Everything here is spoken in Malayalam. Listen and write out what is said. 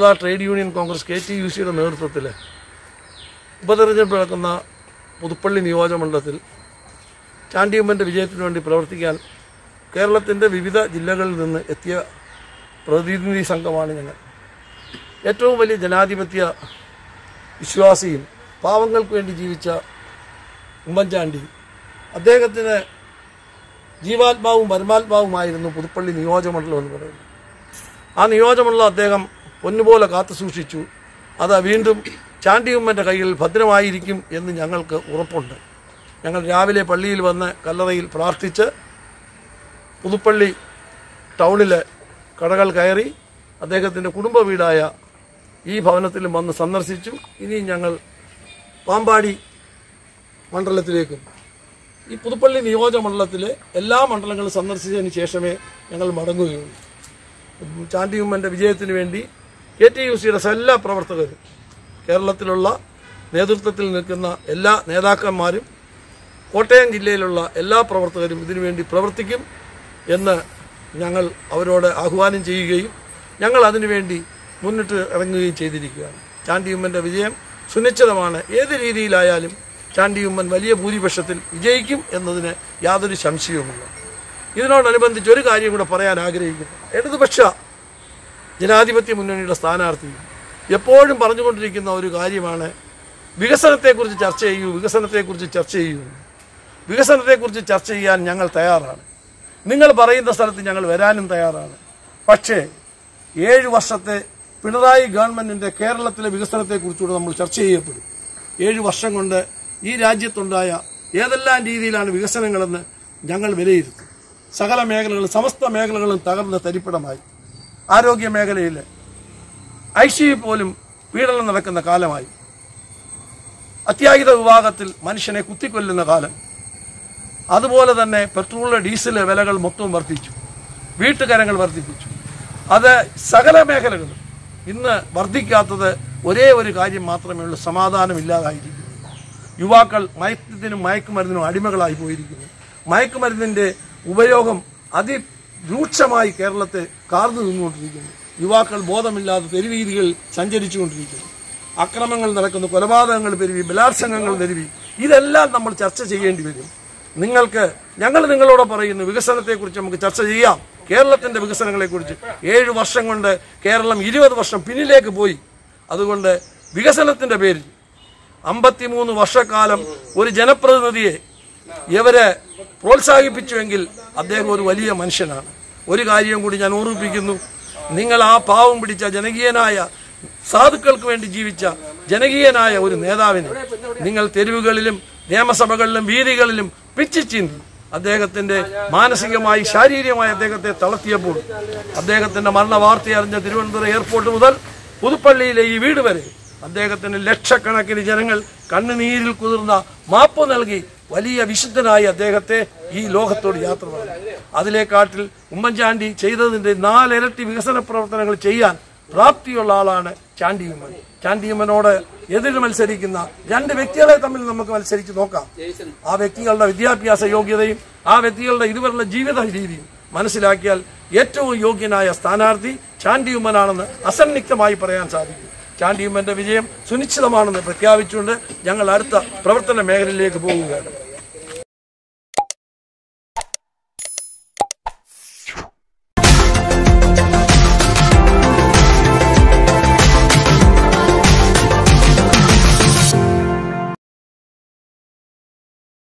Kerala trade union congress K T U സിയുടെ നേതൃത്വത്തിൽ ഉപതെരഞ്ഞെടുപ്പ് നടക്കുന്ന പുതുപ്പള്ളി നിയോജകമണ്ഡലത്തിൽ ചാണ്ടിയമ്മൻ്റെ വിജയത്തിനു വേണ്ടി പ്രവർത്തിക്കാൻ കേരളത്തിൻ്റെ വിവിധ ജില്ലകളിൽ നിന്ന് എത്തിയ പ്രതിനിധി സംഘമാണ് ഞങ്ങൾ ഏറ്റവും വലിയ ജനാധിപത്യ വിശ്വാസിയും പാവങ്ങൾക്ക് വേണ്ടി ജീവിച്ച ഉമ്മൻചാണ്ടി അദ്ദേഹത്തിന് ജീവാത്മാവും പരമാത്മാവുമായിരുന്നു പുതുപ്പള്ളി നിയോജകമണ്ഡലം എന്ന് പറയുന്നത് ആ നിയോജകമണ്ഡലം അദ്ദേഹം പൊന്നുപോലെ കാത്തു സൂക്ഷിച്ചു അത് വീണ്ടും ചാണ്ടിയുമ്മൻ്റെ കയ്യിൽ ഭദ്രമായിരിക്കും എന്ന് ഞങ്ങൾക്ക് ഉറപ്പുണ്ട് ഞങ്ങൾ രാവിലെ പള്ളിയിൽ വന്ന് കല്ലറയിൽ പ്രാർത്ഥിച്ച് പുതുപ്പള്ളി ടൗണിലെ കടകൾ കയറി അദ്ദേഹത്തിൻ്റെ കുടുംബ വീടായ ഈ ഭവനത്തിലും വന്ന് സന്ദർശിച്ചു ഇനി ഞങ്ങൾ പാമ്പാടി മണ്ഡലത്തിലേക്കും ഈ പുതുപ്പള്ളി നിയോജക മണ്ഡലത്തിലെ എല്ലാ മണ്ഡലങ്ങളും സന്ദർശിച്ചതിന് ശേഷമേ ഞങ്ങൾ മടങ്ങുകയുള്ളൂ ചാണ്ടിയുമ്മൻ്റെ വിജയത്തിന് വേണ്ടി കെ ടി യു സിയുടെ എല്ലാ പ്രവർത്തകരും കേരളത്തിലുള്ള നേതൃത്വത്തിൽ നിൽക്കുന്ന എല്ലാ നേതാക്കന്മാരും കോട്ടയം ജില്ലയിലുള്ള എല്ലാ പ്രവർത്തകരും ഇതിനുവേണ്ടി പ്രവർത്തിക്കും എന്ന് ഞങ്ങൾ അവരോട് ആഹ്വാനം ചെയ്യുകയും ഞങ്ങൾ അതിനുവേണ്ടി മുന്നിട്ട് ഇറങ്ങുകയും ചെയ്തിരിക്കുകയാണ് ചാണ്ടിയുമ്മൻ്റെ വിജയം സുനിശ്ചിതമാണ് ഏത് രീതിയിലായാലും ചാണ്ടിയുമ്മൻ വലിയ ഭൂരിപക്ഷത്തിൽ വിജയിക്കും എന്നതിന് യാതൊരു സംശയവുമില്ല ഇതിനോടനുബന്ധിച്ച് ഒരു കാര്യം കൂടെ പറയാൻ ആഗ്രഹിക്കുന്നു ഇടതുപക്ഷ ജനാധിപത്യ മുന്നണിയുടെ സ്ഥാനാർത്ഥി എപ്പോഴും പറഞ്ഞുകൊണ്ടിരിക്കുന്ന ഒരു കാര്യമാണ് വികസനത്തെക്കുറിച്ച് ചർച്ച ചെയ്യൂ വികസനത്തെക്കുറിച്ച് ചർച്ച ചെയ്യൂ വികസനത്തെക്കുറിച്ച് ചർച്ച ചെയ്യാൻ ഞങ്ങൾ തയ്യാറാണ് നിങ്ങൾ പറയുന്ന സ്ഥലത്ത് ഞങ്ങൾ വരാനും തയ്യാറാണ് പക്ഷേ ഏഴ് വർഷത്തെ പിണറായി ഗവൺമെന്റിന്റെ കേരളത്തിലെ വികസനത്തെക്കുറിച്ചുകൂടെ നമ്മൾ ചർച്ച ചെയ്യപ്പെടും ഏഴ് വർഷം കൊണ്ട് ഈ രാജ്യത്തുണ്ടായ ഏതെല്ലാം രീതിയിലാണ് വികസനങ്ങളെന്ന് ഞങ്ങൾ വിലയിരുത്തും സകല മേഖലകളും സമസ്ത മേഖലകളും തകർന്ന് തരിപ്പിടമായി ആരോഗ്യ മേഖലയിൽ ഐ സി പോലും പീഡനം നടക്കുന്ന കാലമായി അത്യാഹിത വിഭാഗത്തിൽ മനുഷ്യനെ കുത്തിക്കൊല്ലുന്ന കാലം അതുപോലെ തന്നെ പെട്രോളിലെ ഡീസല് വിലകൾ മൊത്തവും വർദ്ധിച്ചു വീട്ടുകരങ്ങൾ വർദ്ധിപ്പിച്ചു അത് സകല മേഖലകളും ഇന്ന് വർദ്ധിക്കാത്തത് ഒരേ ഒരു കാര്യം മാത്രമേ ഉള്ളൂ സമാധാനമില്ലാതായിരിക്കുന്നു യുവാക്കൾ മയക്കത്തിനും മയക്കുമരുന്നിനും അടിമകളായി പോയിരിക്കുന്നു മയക്കുമരുന്നിന്റെ ഉപയോഗം അതിരൂക്ഷമായി കേരളത്തെ കാർന്നു നിന്നുകൊണ്ടിരിക്കുന്നു യുവാക്കൾ ബോധമില്ലാതെ തെരുവീതികളിൽ സഞ്ചരിച്ചുകൊണ്ടിരിക്കുന്നു അക്രമങ്ങൾ നടക്കുന്നു കൊലപാതകങ്ങൾ പെരുവി ബലാത്സംഗങ്ങൾ പെരുവി ഇതെല്ലാം നമ്മൾ ചർച്ച ചെയ്യേണ്ടി വരും നിങ്ങൾക്ക് ഞങ്ങൾ നിങ്ങളോട് പറയുന്നു വികസനത്തെക്കുറിച്ച് നമുക്ക് ചർച്ച ചെയ്യാം കേരളത്തിന്റെ വികസനങ്ങളെക്കുറിച്ച് ഏഴ് വർഷം കൊണ്ട് കേരളം ഇരുപത് വർഷം പിന്നിലേക്ക് പോയി അതുകൊണ്ട് വികസനത്തിന്റെ പേരിൽ അമ്പത്തിമൂന്ന് വർഷക്കാലം ഒരു ജനപ്രതിനിധിയെ ഇവരെ പ്രോത്സാഹിപ്പിച്ചുവെങ്കിൽ അദ്ദേഹം ഒരു വലിയ മനുഷ്യനാണ് ഒരു കാര്യം കൂടി ഞാൻ ഓർമ്മിപ്പിക്കുന്നു നിങ്ങൾ ആ പാവം പിടിച്ച ജനകീയനായ സാധുക്കൾക്ക് വേണ്ടി ജീവിച്ച ജനകീയനായ ഒരു നേതാവിനെ നിങ്ങൾ തെരുവുകളിലും നിയമസഭകളിലും വീതികളിലും പിച്ചിച്ചീന്തി അദ്ദേഹത്തിന്റെ മാനസികമായി ശാരീരികമായി അദ്ദേഹത്തെ തളർത്തിയപ്പോൾ അദ്ദേഹത്തിന്റെ മരണ വാർത്ത അറിഞ്ഞ തിരുവനന്തപുരം എയർപോർട്ട് മുതൽ പുതുപ്പള്ളിയിലെ ഈ വീട് വരെ അദ്ദേഹത്തിന് ലക്ഷക്കണക്കിന് ജനങ്ങൾ കണ്ണുനീരിൽ കുതിർന്ന മാപ്പ് നൽകി വലിയ വിശുദ്ധനായി അദ്ദേഹത്തെ ഈ ലോകത്തോട് യാത്ര പറഞ്ഞു അതിലേക്കാട്ടിൽ ഉമ്മൻചാണ്ടി ചെയ്തതിന്റെ നാലിരട്ടി വികസന പ്രവർത്തനങ്ങൾ ചെയ്യാൻ പ്രാപ്തിയുള്ള ആളാണ് ചാണ്ടിയുമ്മൻ ചാണ്ടിയുമ്മനോട് എതിര് മത്സരിക്കുന്ന രണ്ട് വ്യക്തികളെ തമ്മിൽ നമുക്ക് മത്സരിച്ച് നോക്കാം ആ വ്യക്തികളുടെ വിദ്യാഭ്യാസ യോഗ്യതയും ആ വ്യക്തികളുടെ ഇതുവരെയുള്ള ജീവിത രീതിയും മനസ്സിലാക്കിയാൽ ഏറ്റവും യോഗ്യനായ സ്ഥാനാർത്ഥി ചാണ്ടിയുമ്മനാണെന്ന് അസന്നിഗ്ധമായി പറയാൻ സാധിക്കും ചാണ്ടിയുമ്മന്റെ വിജയം സുനിശ്ചിതമാണെന്ന് പ്രഖ്യാപിച്ചുകൊണ്ട് ഞങ്ങൾ അടുത്ത പ്രവർത്തന മേഖലയിലേക്ക് പോവുകയാണ്